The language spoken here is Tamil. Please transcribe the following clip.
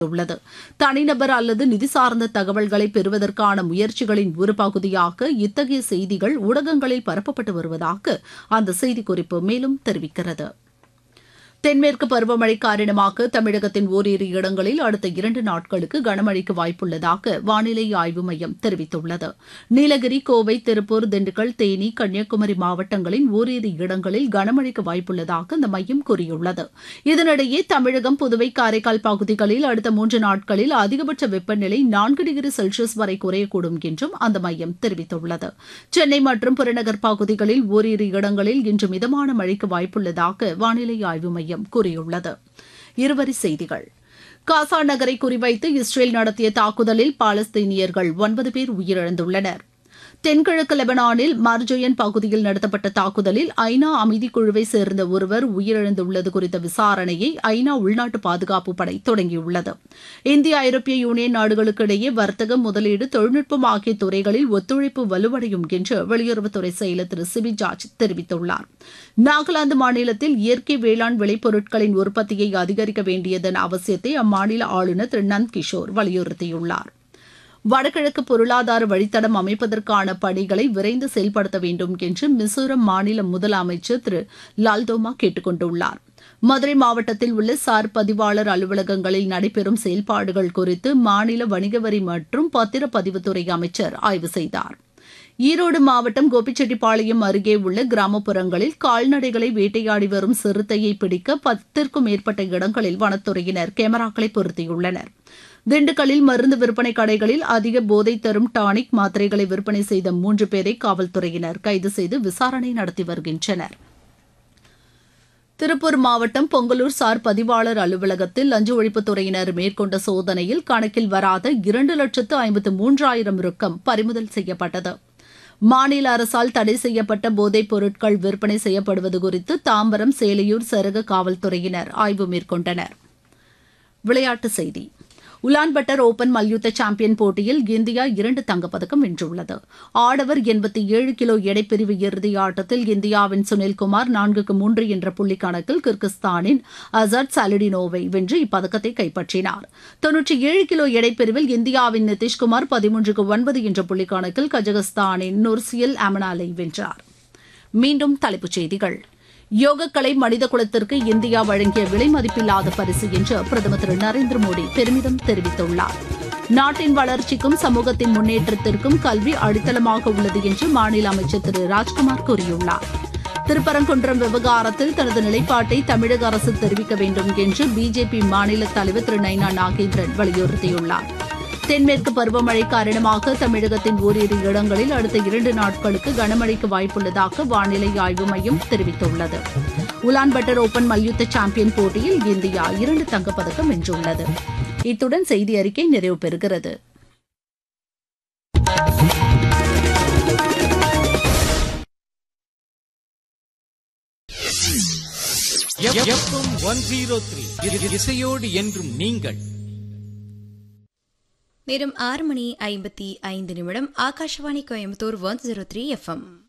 உள்ளது தனிநபர் அல்லது நிதி சார்ந்த தகவல்களை பெறுவதற்கான முயற்சிகளின் ஒரு பகுதியாக இத்தகைய செய்திகள் ஊடகங்களில் பரப்பப்பட்டு வருவதாக அந்த செய்திக்குறிப்பு மேலும் தெரிவிக்கிறது தென்மேற்கு பருவமழை காரணமாக தமிழகத்தின் ஓரிரு இடங்களில் அடுத்த இரண்டு நாட்களுக்கு கனமழைக்கு வாய்ப்புள்ளதாக வானிலை ஆய்வு மையம் தெரிவித்துள்ளது நீலகிரி கோவை திருப்பூர் திண்டுக்கல் தேனி கன்னியாகுமரி மாவட்டங்களின் ஓரிரு இடங்களில் கனமழைக்கு வாய்ப்புள்ளதாக அந்த மையம் கூறியுள்ளது இதனிடையே தமிழகம் புதுவை காரைக்கால் பகுதிகளில் அடுத்த மூன்று நாட்களில் அதிகபட்ச வெப்பநிலை நான்கு டிகிரி செல்சியஸ் வரை குறையக்கூடும் என்றும் அந்த மையம் தெரிவித்துள்ளது சென்னை மற்றும் புறநகர் பகுதிகளில் ஓரிரு இடங்களில் இன்று மிதமான மழைக்கு வாய்ப்புள்ளதாக வானிலை ஆய்வு மையம் மையம் கூறியுள்ளது இருவரி செய்திகள் காசா நகரை குறிவைத்து இஸ்ரேல் நடத்திய தாக்குதலில் பாலஸ்தீனியர்கள் ஒன்பது பேர் உயிரிழந்துள்ளனர் தென்கிழக்கு லெபனானில் மர்ஜோயன் பகுதியில் நடத்தப்பட்ட தாக்குதலில் ஐநா அமைதிக்குழுவை சேர்ந்த ஒருவர் உயிரிழந்துள்ளது குறித்த விசாரணையை ஐநா உள்நாட்டு பாதுகாப்பு படை தொடங்கியுள்ளது இந்திய ஐரோப்பிய யூனியன் நாடுகளுக்கு இடையே வர்த்தகம் முதலீடு தொழில்நுட்பம் ஆகிய துறைகளில் ஒத்துழைப்பு வலுவடையும் என்று வெளியுறவுத்துறை செயலர் திரு சிபி ஜார்ஜ் தெரிவித்துள்ளார் நாகாலாந்து மாநிலத்தில் இயற்கை வேளாண் விளைபொருட்களின் உற்பத்தியை அதிகரிக்க வேண்டியதன் அவசியத்தை அம்மாநில ஆளுநர் திரு நந்த் கிஷோர் வலியுறுத்தியுள்ளார் வடகிழக்கு பொருளாதார வழித்தடம் அமைப்பதற்கான பணிகளை விரைந்து செயல்படுத்த வேண்டும் என்று மிசோரம் மாநில முதலமைச்சர் திரு லால்தோமா கேட்டுக் கொண்டுள்ளார் மதுரை மாவட்டத்தில் உள்ள சார் பதிவாளர் அலுவலகங்களில் நடைபெறும் செயல்பாடுகள் குறித்து மாநில வணிக வரி மற்றும் பத்திரப்பதிவுத்துறை அமைச்சர் ஆய்வு செய்தார் ஈரோடு மாவட்டம் கோபிச்செட்டிப்பாளையம் அருகே உள்ள கிராமப்புறங்களில் கால்நடைகளை வேட்டையாடி வரும் சிறுத்தையை பிடிக்க பத்திற்கும் மேற்பட்ட இடங்களில் வனத்துறையினர் கேமராக்களை பொருத்தியுள்ளனர் திண்டுக்கல்லில் மருந்து விற்பனை கடைகளில் அதிக போதை தரும் டானிக் மாத்திரைகளை விற்பனை செய்த மூன்று பேரை காவல்துறையினர் கைது செய்து விசாரணை நடத்தி வருகின்றனர் திருப்பூர் மாவட்டம் பொங்கலூர் சார் பதிவாளர் அலுவலகத்தில் லஞ்ச ஒழிப்புத்துறையினர் மேற்கொண்ட சோதனையில் கணக்கில் வராத இரண்டு லட்சத்து ஐம்பத்து மூன்றாயிரம் ரொக்கம் பறிமுதல் செய்யப்பட்டது மாநில அரசால் தடை செய்யப்பட்ட போதைப் பொருட்கள் விற்பனை செய்யப்படுவது குறித்து தாம்பரம் சேலையூர் சரக காவல்துறையினர் ஆய்வு மேற்கொண்டனர் விளையாட்டுச் செய்தி உலான்பட்டர் ஓபன் மல்யுத்த சாம்பியன் போட்டியில் இந்தியா இரண்டு தங்கப்பதக்கம் வென்றுள்ளது ஆடவர் எண்பத்தி ஏழு கிலோ எடைப்பிரிவு இறுதி ஆட்டத்தில் இந்தியாவின் சுனில்குமார் நான்குக்கு மூன்று என்ற புள்ளி கணக்கில் கிர்கிஸ்தானின் அசாத் சாலிடினோவை வென்று இப்பதக்கத்தை கைப்பற்றினார் தொன்னூற்றி ஏழு கிலோ எடைப்பிரிவில் இந்தியாவின் நிதிஷ்குமார் பதிமூன்றுக்கு ஒன்பது என்ற புள்ளி கணக்கில் கஜகஸ்தானின் நுர்சியல் அமனாலை வென்றார் மீண்டும் தலைப்புச் செய்திகள் யோகக்கலை மனித குலத்திற்கு இந்தியா வழங்கிய விலை மதிப்பில்லாத பரிசு என்று பிரதமர் திரு நரேந்திர மோடி பெருமிதம் தெரிவித்துள்ளார் நாட்டின் வளர்ச்சிக்கும் சமூகத்தின் முன்னேற்றத்திற்கும் கல்வி அடித்தளமாக உள்ளது என்று மாநில அமைச்சர் திரு ராஜ்குமார் கூறியுள்ளார் திருப்பரங்குன்றம் விவகாரத்தில் தனது நிலைப்பாட்டை தமிழக அரசு தெரிவிக்க வேண்டும் என்று பிஜேபி மாநில தலைவர் திரு நைனா நாகேந்திரன் வலியுறுத்தியுள்ளார் தென்மேற்கு பருவமழை காரணமாக தமிழகத்தின் ஓரிரு இடங்களில் அடுத்த இரண்டு நாட்களுக்கு கனமழைக்கு வாய்ப்புள்ளதாக வானிலை ஆய்வு மையம் தெரிவித்துள்ளது உலான்பட்டர் ஓபன் மல்யுத்த சாம்பியன் போட்டியில் இந்தியா இரண்டு தங்கப்பதக்கம் வென்றுள்ளது இத்துடன் செய்தி அறிக்கை நிறைவு பெறுகிறது ஒன் ஜீரோ த்ரீ இசையோடு என்றும் நீங்கள் நேரம் ஆறு மணி ஐம்பத்தி ஐந்து நிமிடம் Akashvani Coimbatore one zero three FM